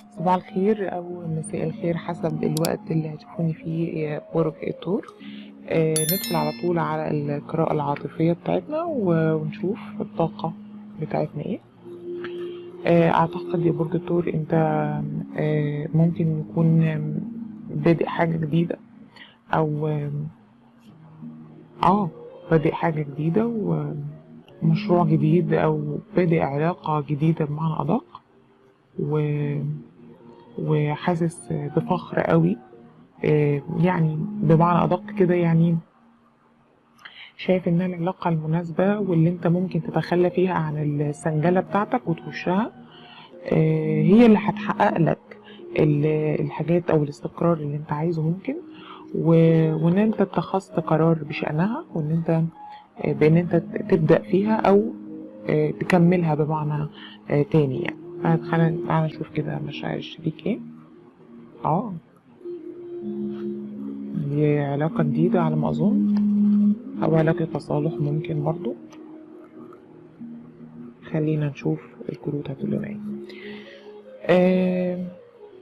صباح الخير أو مساء الخير حسب الوقت اللي هتشوفوني فيه برج الثور آه ندخل على طول على القراءة العاطفية بتاعتنا و- ونشوف الطاقة بتاعتنا ايه آه أعتقد يا برج الثور أنت آه ممكن يكون آم، بادئ حاجة جديدة أو آم، اه بادئ حاجة جديدة ومشروع جديد أو بادئ علاقة جديدة بمعنى أدق و... وحاسس بفخر قوي آه، يعني بمعنى أدق كده يعني شايف إنها العلاقة المناسبة واللي أنت ممكن تتخلى فيها عن السنجلة بتاعتك وتخشها آه، هي اللي هتحقق لك ال- الحاجات أو الاستقرار اللي أنت عايزه ممكن و- وإن أنت اتخذت قرار بشأنها وإن أنت آه، بإن أنت تبدأ فيها أو آه، تكملها بمعنى آه، تاني يعني فخلينا تعالى نشوف كده مشاعر الشريك ايه اه دي علاقة جديدة على ما أظن أو علاقة تصالح ممكن برضو خلينا نشوف الكروت هتقول لنا ايه آه،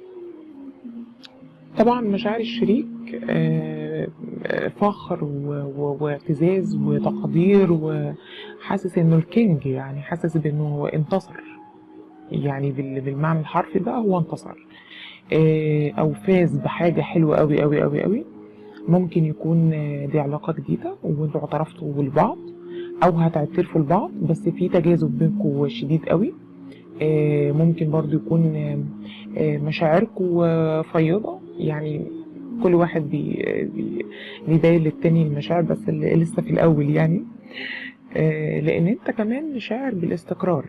طبعا مشاعر الشريك آه، آه، فخر و- و- واعتزاز وتقدير وحاسس انه الكينج يعني حاسس بانه هو انتصر يعني بال- بالمعنى الحرفي بقى هو انتصر آه، او فاز بحاجة حلوة قوي قوي قوي قوي ممكن يكون آه، دي علاقة جديدة وانتوا اعترفتوا لبعض او هتعترفوا لبعض بس في تجاذب بينكم شديد قوي آه، ممكن برضو يكون آه، آه، مشاعركم آه، فياضة يعني كل واحد بي بي- بيبين للتاني المشاعر بس اللي لسه في الأول يعني آه، لأن أنت كمان شاعر بالاستقرار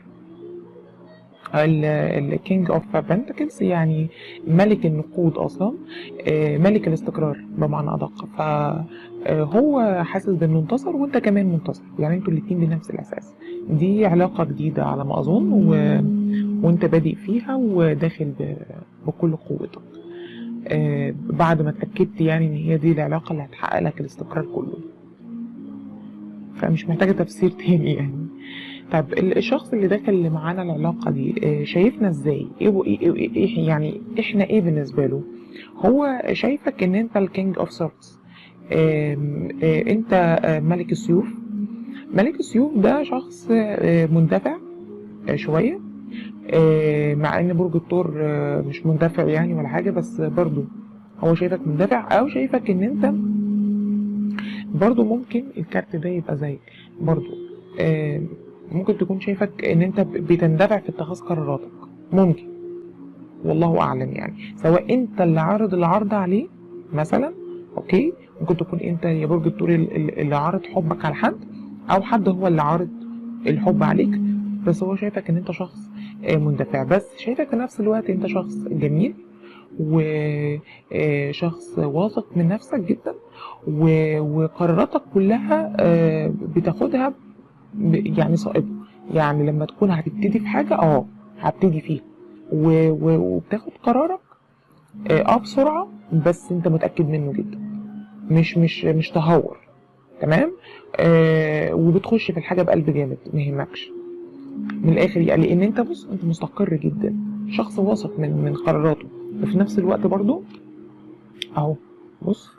الكينج اوف بنتكلز يعني ملك النقود اصلا آه، ملك الاستقرار بمعنى ادق فهو حاسس بانه انتصر وانت كمان منتصر يعني انتوا الاتنين بنفس الاساس دي علاقة جديدة على ما اظن و... وانت بادئ فيها وداخل ب... بكل قوتك آه، بعد ما اتأكدت يعني ان هي دي العلاقة اللي هتحقق لك الاستقرار كله فمش محتاجة تفسير تاني يعني طب الشخص اللي داخل اللي معانا العلاقة دي آه، شايفنا ازاي؟ ايه و- إيه- إيه- إيه يعني احنا ايه بالنسبة له؟ هو شايفك ان انت الكينج اوف سورتس انت آه، ملك السيوف ملك السيوف ده شخص آه، مندفع آه، شوية آه، مع ان برج الثور آه، مش مندفع يعني ولا حاجة بس برضو هو شايفك مندفع او شايفك ان انت برضو ممكن الكارت ده يبقى زيك برضو آه، ممكن تكون شايفك ان انت ب- بتندفع في اتخاذ قراراتك ممكن والله اعلم يعني سواء انت اللي عارض العرض عليه مثلا اوكي ممكن تكون انت يا برج الثور ال- ال- اللي عارض حبك على حد او حد هو اللي عارض الحب عليك بس هو شايفك ان انت شخص آه، مندفع بس شايفك في نفس الوقت انت شخص جميل وشخص واثق من نفسك جدا و- وقراراتك كلها آه، بتاخدها ب- يعني صائبة يعني لما تكون هتبتدي في حاجة اه هبتدي فيها و- و- وبتاخد قرارك اه آه، بسرعة بس انت متأكد منه جدا مش مش مش تهور تمام آه وبتخش في الحاجة بقلب جامد ما يهمكش من الاخر يعني لان انت بص انت مستقر جدا شخص واثق من من قراراته وفي نفس الوقت برضو اهو بص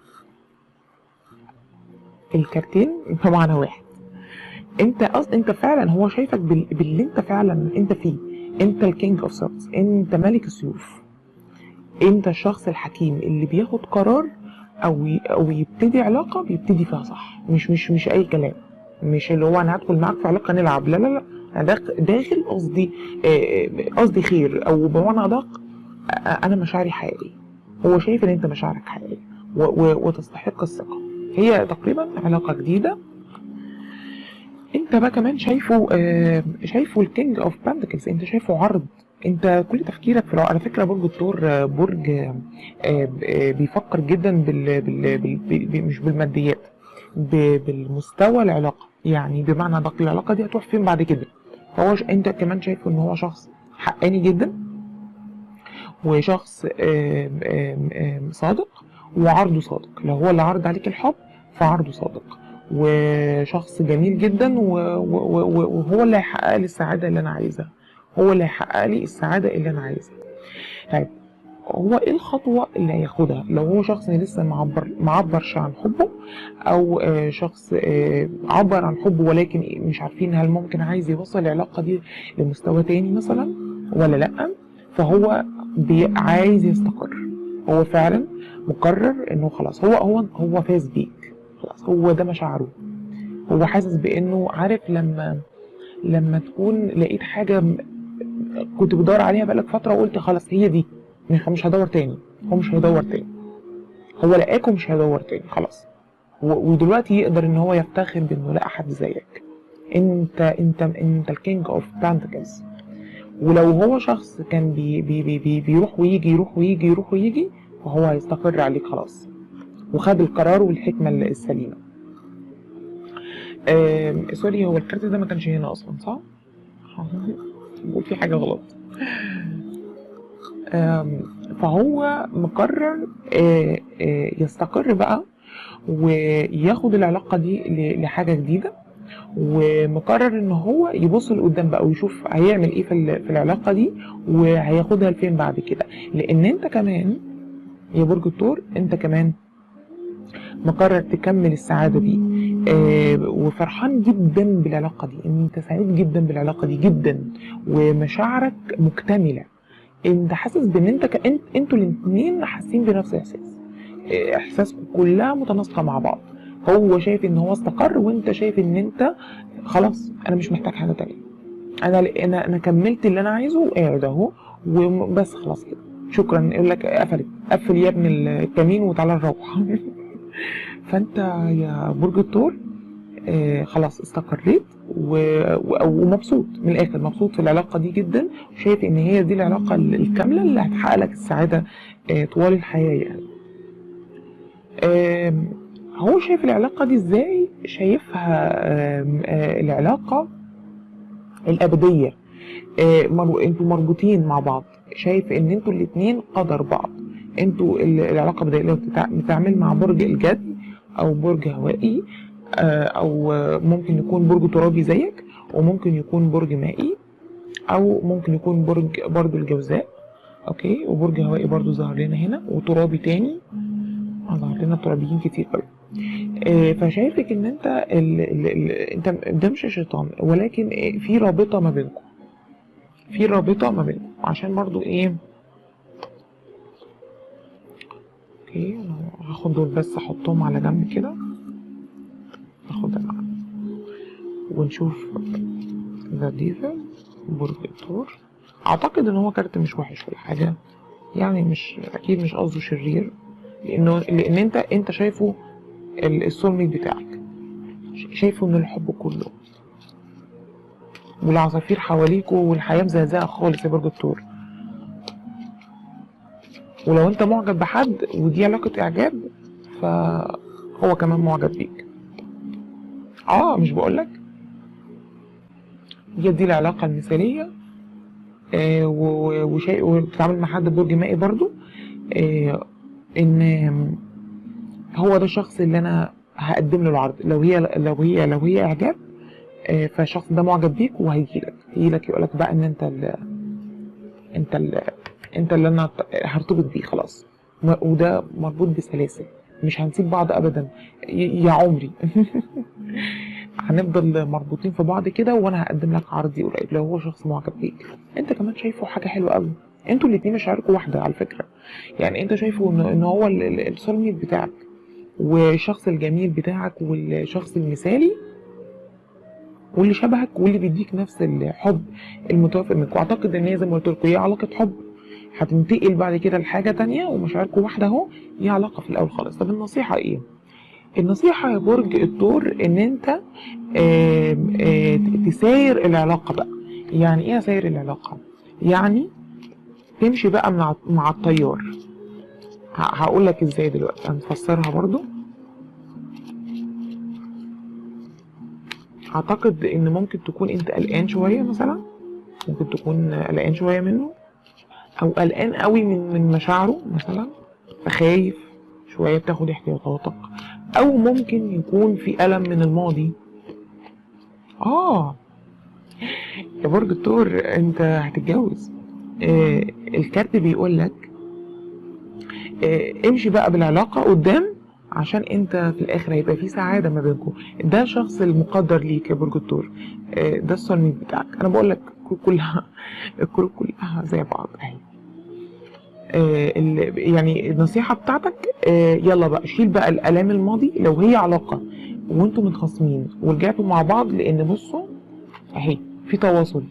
الكارتين بمعنى واحد انت أص... انت فعلا هو شايفك بال... باللي انت فعلا انت فيه انت الكينج اوف سورتس انت ملك السيوف انت الشخص الحكيم اللي بياخد قرار او ي... او يبتدي علاقه بيبتدي فيها صح مش مش مش اي كلام مش اللي هو انا هدخل معاك في علاقه نلعب لا لا لا انا داخل داخل قصدي آه، قصدي خير او بمعنى ادق آه، انا مشاعري حقيقيه هو شايف ان انت مشاعرك حقيقيه و... و... وتستحق الثقه هي تقريبا علاقه جديده انت بقى كمان شايفه آه، شايفه الكينج اوف بانتكلز انت شايفه عرض انت كل تفكيرك في الع- على فكره برج الثور آه، برج آه، آه، بيفكر جدا بال... بال... بال... بال... مش بالماديات ب... بالمستوى العلاقه يعني بمعنى ادق العلاقه دي هتروح فين بعد كده فهو ش... انت كمان شايفه ان هو شخص حقاني جدا وشخص آم، آم، آم، صادق وعرضه صادق لو هو اللي عرض عليك الحب فعرضه صادق وشخص جميل جدا و- و- و- وهو اللي هيحقق لي السعادة اللي أنا عايزها هو اللي هيحقق لي السعادة اللي أنا عايزها طيب هو ايه الخطوة اللي هياخدها لو هو شخص لسه معبر معبرش عن حبه او آه، شخص آه، عبر عن حبه ولكن مش عارفين هل ممكن عايز يوصل العلاقة دي لمستوى تاني مثلا ولا لا فهو بي- عايز يستقر هو فعلا مقرر انه خلاص هو هو هو فاز بيك خلاص هو ده مشاعره هو حاسس بانه عارف لما لما تكون لقيت حاجة م- كنت بدور عليها بقالك فترة وقلت خلاص هي دي مش مش هدور تاني هو مش هيدور تاني هو لقاك ومش هيدور تاني خلاص و- ودلوقتي يقدر ان هو يفتخر بانه لقى حد زيك انت انت انت الكينج اوف بانتكلز ولو هو شخص كان بي بي بي بي بيروح ويجي يروح ويجي يروح ويجي فهو هيستقر عليك خلاص وخد القرار والحكمة السليمة آم، سوري هو الكارت ده ما كانش هنا اصلا صح؟ بقول في حاجة غلط آم، فهو مقرر آه، آه، يستقر بقى وياخد العلاقة دي ل- لحاجة جديدة ومقرر ان هو يبص لقدام بقى ويشوف هيعمل ايه في ال- في العلاقة دي وهياخدها لفين بعد كده لان انت كمان يا برج الثور انت كمان مقرر تكمل السعادة دي آه، وفرحان جدا بالعلاقة دي ان انت سعيد جدا بالعلاقة دي جدا ومشاعرك مكتملة انت حاسس بان انت ك... انت انتوا الاثنين حاسين بنفس الاحساس آه، احساسكم كلها متناسقة مع بعض هو شايف ان هو استقر وانت شايف ان انت خلاص انا مش محتاج حاجة تانية انا انا انا كملت اللي انا عايزه وقاعد اهو وبس خلاص كده شكرا يقول لك قفلت قفل يا ابن الكمين وتعالى نروح فانت يا برج الثور آه خلاص استقريت و- و- ومبسوط من الاخر مبسوط في العلاقه دي جدا وشايف ان هي دي العلاقه ال- الكامله اللي هتحقق لك السعاده آه طوال الحياه يعني آم، هو شايف العلاقه دي ازاي شايفها آم، آه العلاقه الابديه آه، مر- انتوا مربوطين مع بعض شايف ان انتوا الاتنين قدر بعض انتوا ال- العلاقه بدأ لو بتتع- بتتعامل مع برج الجدي او برج هوائي آه، او آه، ممكن يكون برج ترابي زيك وممكن يكون برج مائي او ممكن يكون برج برضو الجوزاء اوكي وبرج هوائي برضو ظهر لنا هنا وترابي تاني آه، ظهر لنا ترابيين كتير قوي آه، فشايفك ان انت ال... ال... ال... انت ده مش شيطان ولكن آه، في رابطه ما بينكم في رابطه ما بينكم عشان برضو ايه اوكي انا هاخد دول بس احطهم على جنب كده ناخد انا ونشوف ذا ديفل برج الثور اعتقد ان هو كارت مش وحش ولا حاجه يعني مش اكيد مش قصده شرير لانه لان انت انت شايفه ال- السول ميت بتاعك ش- شايفه من الحب كله والعصافير حواليكوا والحياه مزهزهه خالص يا برج الثور ولو انت معجب بحد ودي علاقه اعجاب فهو كمان معجب بيك اه مش بقولك هي دي العلاقه المثاليه آه و- وشيء وبتتعامل مع حد برج مائي برضو آه ان هو ده الشخص اللي انا هقدم له العرض لو هي لو هي لو هي اعجاب آه فالشخص ده معجب بيك وهيجي لك هيجي لك يقول لك بقى ان انت ال انت ال انت اللي انا هرتبط بيه خلاص و- وده مربوط بسلاسل مش هنسيب بعض ابدا ي- يا عمري هنفضل مربوطين في بعض كده وانا هقدم لك عرضي قريب لو هو شخص معجب بيك انت كمان شايفه حاجه حلوه قوي انتوا الاتنين مشاعركم واحده على فكره يعني انت شايفه ان ان هو ال- ال- السولميت بتاعك والشخص الجميل بتاعك والشخص المثالي واللي شبهك واللي بيديك نفس الحب المتوافق منك واعتقد ان هي زي ما قلت لكم هي علاقه حب هتنتقل بعد كده لحاجه تانية ومشاعركم واحده اهو هي علاقه في الاول خالص طب النصيحه ايه النصيحه يا برج الثور ان انت آم، آه، تساير العلاقه بقى يعني ايه اساير العلاقه يعني تمشي بقى مع مع التيار هقول لك ازاي دلوقتي هنفسرها برضو اعتقد ان ممكن تكون انت قلقان شويه مثلا ممكن تكون قلقان شويه منه او قلقان قوي من من مشاعره مثلا فخايف شويه بتاخد احتياطاتك او ممكن يكون في الم من الماضي اه يا برج الثور انت هتتجوز آه الكارت بيقول لك آه امشي بقى بالعلاقة قدام عشان انت في الاخر هيبقى في سعادة ما بينكم ده الشخص المقدر ليك يا برج الثور آه ده الصلميت بتاعك انا بقول لك كلها الكروت كلها زي بعض اهي آه ال- يعني النصيحة بتاعتك آه يلا بقى شيل بقى الآلام الماضي لو هي علاقة وانتوا متخاصمين ورجعتوا مع بعض لأن بصوا أهي في تواصل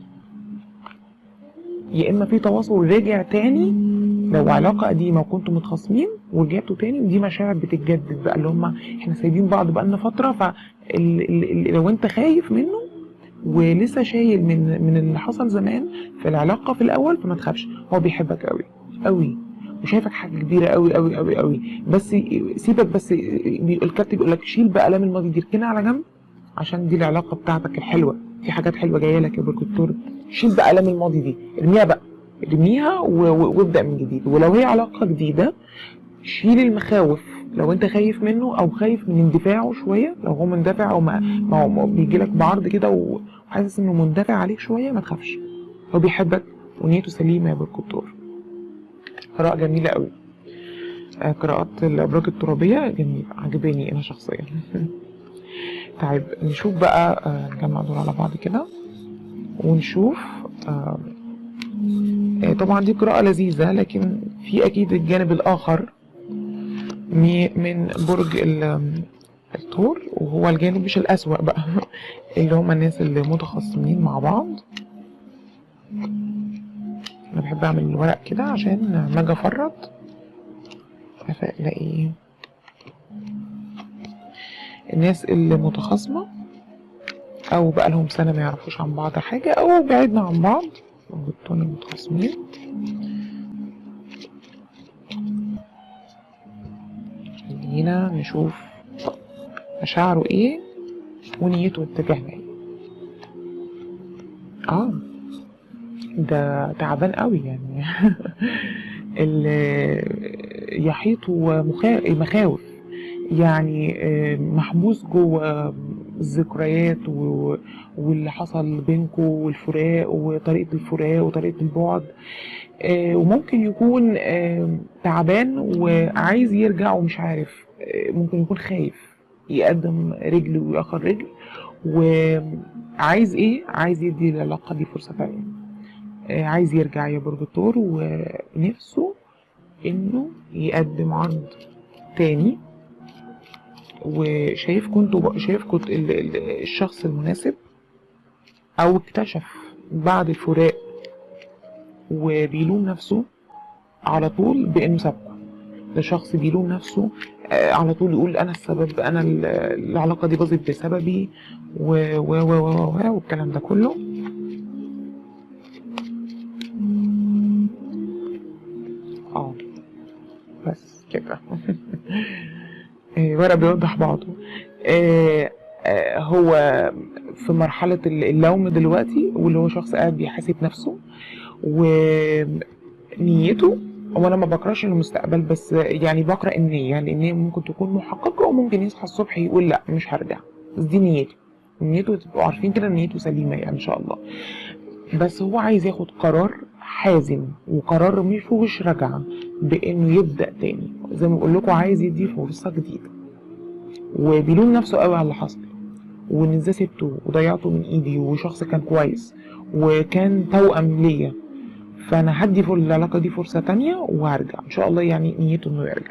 يا إما في تواصل رجع تاني لو علاقة قديمة وكنتوا متخاصمين ورجعتوا تاني ودي مشاعر بتتجدد بقى اللي هما احنا سايبين بعض بقالنا فترة فلو انت خايف منه ولسه شايل من من اللي حصل زمان في العلاقة في الأول فما تخافش هو بيحبك قوي قوي وشايفك حاجة كبيرة قوي قوي قوي قوي بس سيبك بس بي- الكارت بيقول لك شيل بقى آلام الماضي دي اركنها على جنب عشان دي العلاقة بتاعتك الحلوة في حاجات حلوة جاية لك يا بركتور شيل بقى آلام الماضي دي ارميها بقى ارميها و- و- وابدأ من جديد ولو هي علاقة جديدة شيل المخاوف لو انت خايف منه او خايف من اندفاعه شويه لو هو مندفع او ما, ما هو بيجي لك بعرض كده وحاسس انه مندفع عليك شويه ما تخافش هو بيحبك ونيته سليمه يا بركتور قراءة جميلة قوي آه، قراءات الأبراج الترابية جميلة عجباني أنا شخصيا طيب نشوف بقى آه، نجمع دول على بعض كده ونشوف آه، آه، طبعا دي قراءة لذيذة لكن في أكيد الجانب الآخر مي- من برج ال- الثور وهو الجانب مش الأسوأ بقى اللي هم الناس اللي متخاصمين مع بعض أنا بحب أعمل الورق كده عشان ما أجي أفرط الاقي الناس اللي متخاصمة او بقى لهم سنة ما يعرفوش عن بعض حاجة او بعدنا عن بعض والتاني متخاصمين خلينا نشوف مشاعره ايه ونيته اتجاهنا ايه اه ده تعبان قوي يعني اللي يحيطه مخا- مخاوف يعني آه، محبوس جوه الذكريات و- واللي حصل بينكم والفراق وطريقة الفراق وطريقة البعد آه، وممكن يكون آه، تعبان وعايز يرجع ومش عارف آه، ممكن يكون خايف يقدم رجل ويأخر رجل وعايز ايه عايز يدي العلاقة دي فرصة تانية آه، عايز يرجع يا برج الثور ونفسه انه يقدم عرض تاني وشايف كنت شايف كنت ال- ال- الشخص المناسب او اكتشف بعد الفراق وبيلوم نفسه على طول بانه سابقه ده شخص بيلوم نفسه آه، على طول يقول انا السبب انا ال- العلاقه دي باظت بسببي و و و و و والكلام ده كله اه بس كده آه، ورق بيوضح بعضه آه، آه، هو في مرحلة اللوم دلوقتي واللي هو شخص قاعد بيحاسب نفسه ونيته هو انا ما بقراش المستقبل بس يعني بقرا النية يعني النية ممكن تكون محققة وممكن يصحى الصبح يقول لا مش هرجع بس دي نيته نيته تبقوا عارفين كده إن نيته سليمة يعني ان شاء الله بس هو عايز ياخد قرار حازم وقرار مش فيهوش رجعة بانه يبدأ تاني زي ما بقول لكم عايز يدي فرصة جديدة وبيلوم نفسه قوي على اللي حصل وان ازاي سبته وضيعته من ايدي وشخص كان كويس وكان توأم ليا فانا هدي في العلاقة دي فرصة تانية وهرجع ان شاء الله يعني نيته انه يرجع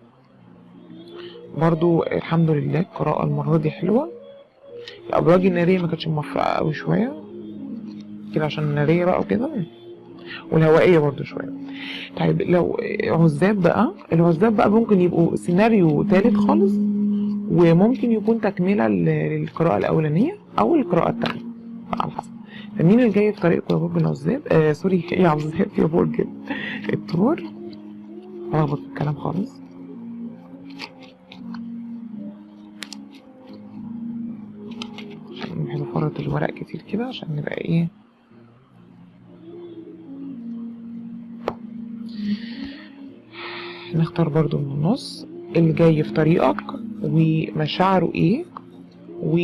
برضو الحمد لله القراءة المرة دي حلوة الأبراج النارية ما كانتش موفقة أوي شوية كده عشان النارية بقى وكده والهوائية برضو شوية طيب لو عزاب بقى العزاب بقى ممكن يبقوا سيناريو تالت خالص وممكن يكون تكملة لل- للقراءة الأولانية أو القراءة التانية على حسب فمين اللي جاي في طريقكم يا برج العزاب آه سوري يا عزاب يا برج الثور ألخبط في الكلام خالص عشان بحب أفرط الورق كتير كده عشان نبقى إيه نختار برضو من النص اللي جاي في طريقك ومشاعره ايه و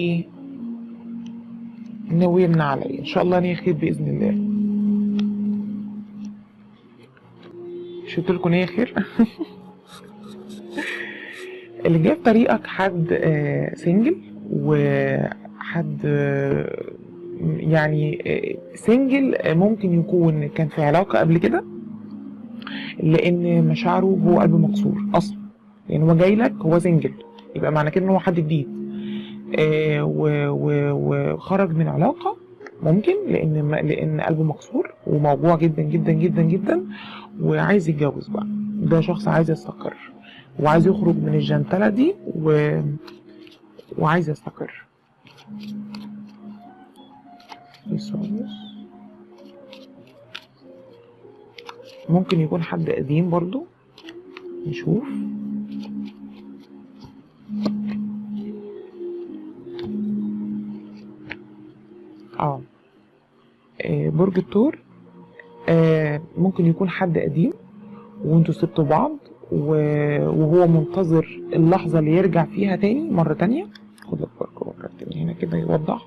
ناوي يمنع عليا ان شاء الله نيجي خير باذن الله مش قلت لكم هي خير اللي جاي في طريقك حد آه، سنجل وحد آه، يعني آه، سنجل آه، ممكن يكون كان في علاقة قبل كده لأن مشاعره هو قلب مكسور أصلا يعني هو جاي لك هو سنجل يبقى معنى كده إن هو حد جديد آه، و- و- وخرج من علاقة ممكن لأن ما- لأن قلبه مكسور وموجوع جدا جدا جدا جدا وعايز يتجوز بقى ده شخص عايز يستقر وعايز يخرج من الجنتلة دي و... وعايز يستقر يسوس. ممكن يكون حد قديم برضو نشوف اه آه، برج الثور آه، ممكن يكون حد قديم وانتوا سبتوا بعض و- وهو منتظر اللحظة اللي يرجع فيها تاني مرة تانية خد لك برج وكارت من هنا كده يوضح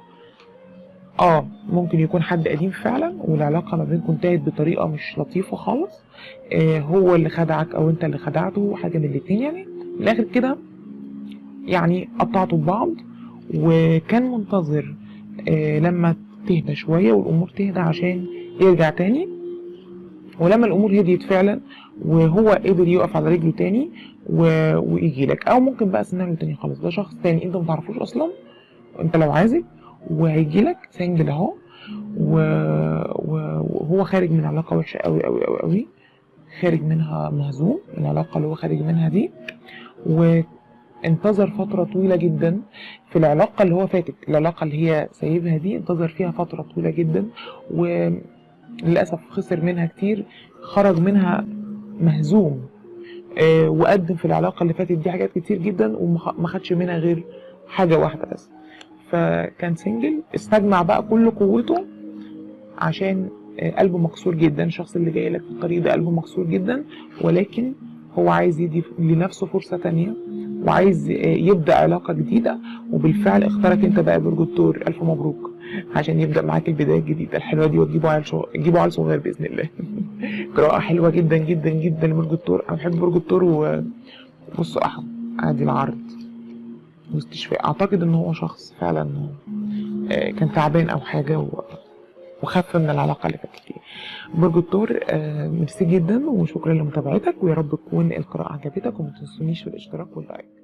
اه ممكن يكون حد قديم فعلا والعلاقة ما بينكم انتهت بطريقة مش لطيفة خالص آه هو اللي خدعك او انت اللي خدعته حاجة من الاتنين يعني من الاخر كده يعني قطعتوا ببعض وكان منتظر آه لما تهدى شوية والامور تهدى عشان يرجع تاني ولما الامور هديت فعلا وهو قدر يقف على رجله تاني و... ويجي لك او ممكن بقى سيناريو تاني خالص ده شخص تاني انت ما تعرفوش اصلا انت لو عازب وهيجي لك سنجل اهو و... و... وهو خارج من علاقه وحشه قوي قوي قوي قوي خارج منها مهزوم من العلاقه اللي هو خارج منها دي وانتظر فتره طويله جدا في العلاقه اللي هو فاتت العلاقه اللي هي سايبها دي انتظر فيها فتره طويله جدا وللاسف خسر منها كتير خرج منها مهزوم آه، وقدم في العلاقه اللي فاتت دي حاجات كتير جدا وما خدش منها غير حاجه واحده بس فكان سنجل استجمع بقى كل قوته عشان آه، قلبه مكسور جدا الشخص اللي جاي لك في الطريق ده قلبه مكسور جدا ولكن هو عايز يدي لنفسه فرصة تانية وعايز آه، يبدأ علاقة جديدة وبالفعل اختارك انت بقى برج الثور ألف مبروك عشان يبدأ معاك البداية الجديدة الحلوة دي وتجيبوا عيل شو... تجيبوا عيل صغير بإذن الله قراءة حلوة جدا جدا جدا لبرج الثور أنا بحب برج الثور وبصوا أحد ادي العرض واستشفاء اعتقد ان هو شخص فعلا آه، كان تعبان او حاجه و... وخف من العلاقه اللي فاتت دي برج الثور آه، ميرسي جدا وشكرا لمتابعتك ويا رب تكون القراءه عجبتك وما تنسونيش في الاشتراك واللايك